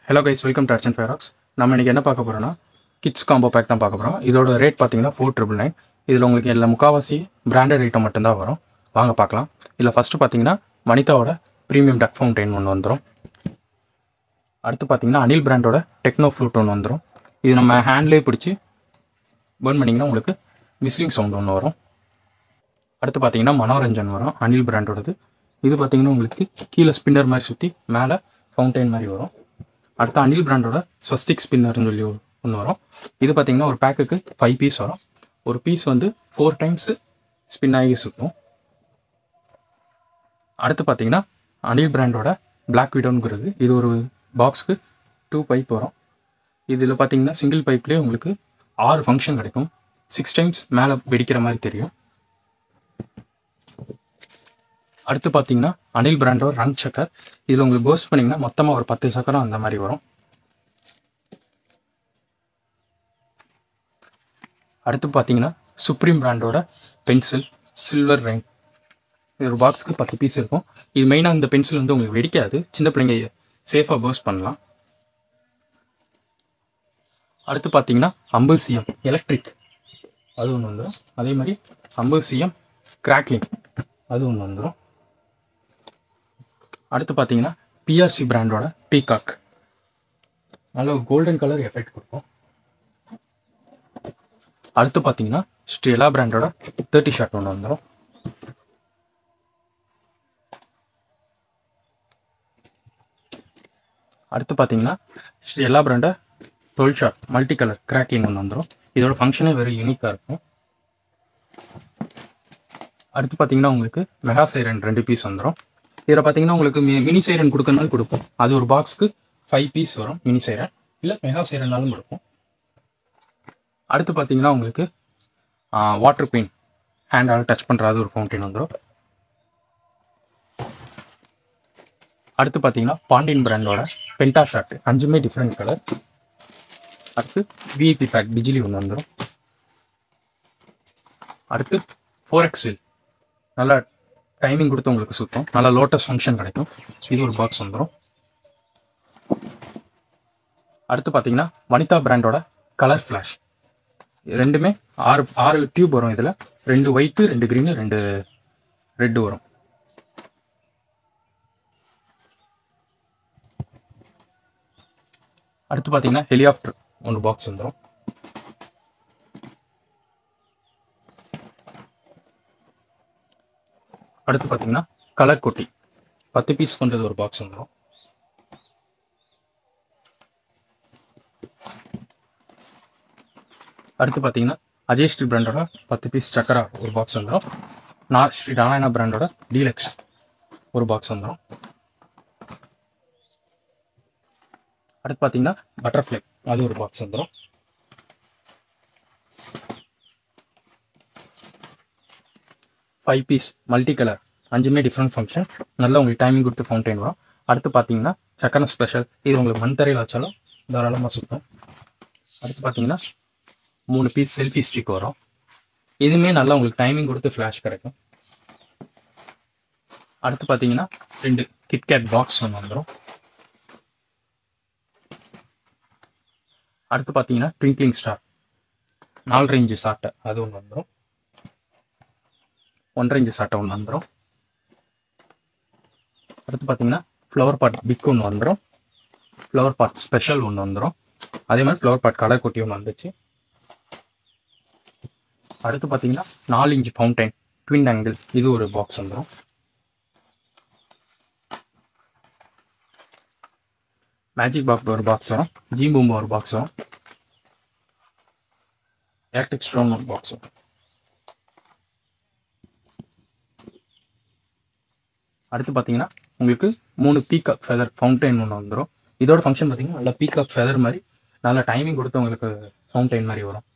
hello guys welcome to அர்ச்சன் ஃபேராக்ஸ் நம்ம இன்றைக்கி என்ன பார்க்க போகிறோம்னா கிட்ஸ் காம்போ பேக் தான் பார்க்க போகிறோம் இதோட ரேட் பார்த்தீங்கன்னா ஃபோர் ட்ரிபிள் நைன் இதில் உங்களுக்கு எல்லா முக்காவாசி பிராண்டட் ஐட்டம் மட்டும்தான் வரும் வாங்க பார்க்கலாம் இதில் ஃபஸ்ட்டு பார்த்தீங்கன்னா வனிதாவோட ப்ரீமியம் டக் ஃபவுண்டைன் ஒன்று வந்துடும் அடுத்து பார்த்தீங்கன்னா அனில் பிராண்டோட டெக்னோ ஃப்ளூட் ஒன்று வந்துடும் இது நம்ம ஹேண்ட்லேயே பிடிச்சி பர்ன் பண்ணிங்கன்னா உங்களுக்கு விஸ்லிங் சவுண்ட் ஒன்று வரும் அடுத்து பார்த்தீங்கன்னா மனோரஞ்சன் வரும் அனில் பிராண்டோடது இது பார்த்தீங்கன்னா உங்களுக்கு கீழே ஸ்பின்னர் மாதிரி சுற்றி மேலே ஃபவுண்டைன் மாதிரி வரும் அடுத்து அனில் பிராண்டோட ஸ்வஸ்டிக் ஸ்பின்னர்னு சொல்லி ஒன்று வரும் இது பார்த்தீங்கன்னா ஒரு பேக்குக்கு ஃபைவ் பீஸ் வரும் ஒரு பீஸ் வந்து ஃபோர் டைம்ஸ் ஸ்பின் ஆகி சுற்றும் அடுத்து பார்த்தீங்கன்னா அனில் பிராண்டோட பிளாக் விடோங்கிறது இது ஒரு பாக்ஸ்க்கு டூ பைப் வரும் இதில் பார்த்தீங்கன்னா சிங்கிள் பைப்லேயே உங்களுக்கு ஆறு ஃபங்க்ஷன் கிடைக்கும் சிக்ஸ் டைம்ஸ் மேலே வெடிக்கிற மாதிரி தெரியும் அடுத்து பார்த்தீங்கன்னா அனில் பிராண்டோட ரன் சக்கர் இதில் உங்களுக்கு போஸ்ட் பண்ணிங்கன்னா மொத்தமாக ஒரு பத்து சக்கரம் அந்த மாதிரி வரும் அடுத்து பார்த்தீங்கன்னா சுப்ரீம் பிராண்டோட பென்சில் சில்வர் ரைன் இது ஒரு பாக்ஸுக்கு பத்து பீஸ் இருக்கும் இது மெயினாக இந்த பென்சில் வந்து உங்களுக்கு வெடிக்காது சின்ன பிள்ளைங்க சேஃபாக போஸ்ட் பண்ணலாம் அடுத்து பார்த்தீங்கன்னா அம்பு சிஎம் எலக்ட்ரிக் அது ஒன்று வந்துடும் அதே மாதிரி அம்பு சிஎம் கிராக்லிங் அது ஒன்று வந்துடும் அடுத்து பார்த்தீங்கன்னா பிஆர்சி பிராண்டோட பீகாக் நல்ல ஒரு கோல்டன் கலர் எஃபெக்ட் கொடுக்கும் அடுத்து பார்த்தீங்கன்னா ஸ்ட்ரெலா பிராண்டோட தேர்ட்டி ஷாட் ஒன்று வந்துடும் அடுத்து பார்த்தீங்கன்னா ஸ்ட்ரெலா பிராண்டை dual shot multi colour cracking ஒன்று வந்துடும் இதோட ஃபங்க்ஷனே வெரி யூனிக்காக இருக்கும் அடுத்து பார்த்தீங்கன்னா உங்களுக்கு மெகா சைரன் ரெண்டு பீஸ் வந்துடும் இதில் பார்த்தீங்கன்னா உங்களுக்கு மி மினி சைரன் கொடுக்கறனாலும் கொடுப்போம் அது ஒரு பாக்ஸ்க்கு ஃபைவ் பீஸ் வரும் மினி சைரன் இல்லை மெகா சைரன்னாலும் கொடுப்போம் அடுத்து பார்த்தீங்கன்னா உங்களுக்கு வாட்டர் பெயின் ஹேண்டால் டச் பண்ணுற அது ஒரு ஃபவுண்டைன் வந்துடும் அடுத்து பார்த்தீங்கன்னா பாண்டியன் பிராண்டோட பென்டா ஷார்ட் அஞ்சுமே டிஃப்ரெண்ட் கலர் அடுத்து விஐபி பேக் பிஜிலி ஒன்று வந்துடும் அடுத்து ஃபோர் எக்ஸ் வில் நல்லா டைமிங் கொடுத்து உங்களுக்கு சுத்தம் நல்லா லோட்டஸ் ஃபங்க்ஷன் கிடைக்கும் இது ஒரு பாக்ஸ் வந்துடும் அடுத்து பார்த்தீங்கன்னா வனிதா பிராண்டோட கலர் ஃப்ளாஷ் ரெண்டுமே ஆறு ஆறு டியூப் வரும் இதில் ரெண்டு ஒயிட்டு ரெண்டு க்ரீனு ரெண்டு ரெட்டு வரும் அடுத்து பார்த்தீங்கன்னா ஹெலிகாப்டர் ஒன்று பாக்ஸ் வந்துடும் அடுத்து பார்த்தீங்கன்னா கலர் கொட்டி பத்து பீஸ் கொண்டது ஒரு பாக்ஸ் வந்துடும் அடுத்து பார்த்தீங்கன்னா அஜய் ஸ்ரீ பிராண்டோட பத்து பீஸ் சக்கரா ஒரு பாக்ஸ் வந்துடும் நான் ஸ்ரீ நாராயணா பிராண்டோட டீலக்ஸ் ஒரு பாக்ஸ் வந்துடும் அடுத்து பார்த்தீங்கன்னா பட்டர்ஃப்ளை அது ஒரு பாக்ஸ் வந்துடும் ஃபைவ் பீஸ் மல்டி கலர் அஞ்சுமே டிஃப்ரெண்ட் ஃபங்க்ஷன் நல்லா உங்களுக்கு டைமிங் கொடுத்து ஃபவுண்டைன் வரும் அடுத்து பார்த்தீங்கன்னா சக்கரம் ஸ்பெஷல் இது உங்களுக்கு மண் தரையில் வச்சாலும் தாராளமாக சுற்றும் அடுத்து பார்த்தீங்கன்னா மூணு பீஸ் செல்ஃபி ஸ்டிக் வரும் இதுவுமே நல்லா உங்களுக்கு டைமிங் கொடுத்து ஃப்ளாஷ் கிடைக்கும் அடுத்து பார்த்தீங்கன்னா ரெண்டு கிட்கேட் பாக்ஸ் ஒன்று வந்துடும் அடுத்து பார்த்தீங்கன்னா ட்விங்க்லிங் ஸ்டார் நாலு ரேஞ்சு சாட்டை அது ஒன்று வந்துடும் ஒன்றரை இன்ச்சு சாட்டை ஒன்று வந்துடும் அடுத்து பார்த்தீங்கன்னா ஃப்ளவர் பாட் பிக் ஒன்று வந்துடும் ஃப்ளவர் பாட் ஸ்பெஷல் ஒன்று வந்துடும் அதே மாதிரி ஃப்ளவர் பாட் கலர் கொட்டி ஒன்று வந்துச்சு அடுத்து பார்த்தீங்கன்னா நாலு இன்ச்சு ஃபவுண்டைன் ட்வின் ஆங்கிள் இது ஒரு பாக்ஸ் வந்துடும் மேஜிக் பாக்ஸ் ஒரு பாக்ஸ் வரும் ஜீ பூம்பா ஒரு பாக்ஸ் வரும் எலக்ட்ரிக் ஸ்டோன் ஒரு பாக்ஸ் வரும் அடுத்து பார்த்தீங்கன்னா உங்களுக்கு மூணு பீகாக் ஃபெதர் ஃபவுண்டைன் ஒன்று வந்துடும் இதோட ஃபங்க்ஷன் பார்த்தீங்கன்னா நல்லா பீகாக் ஃபெதர் மாதிரி நல்லா டைமிங் கொடுத்து உங்களுக்கு ஃபவுண்டைன் மாதிரி வரும்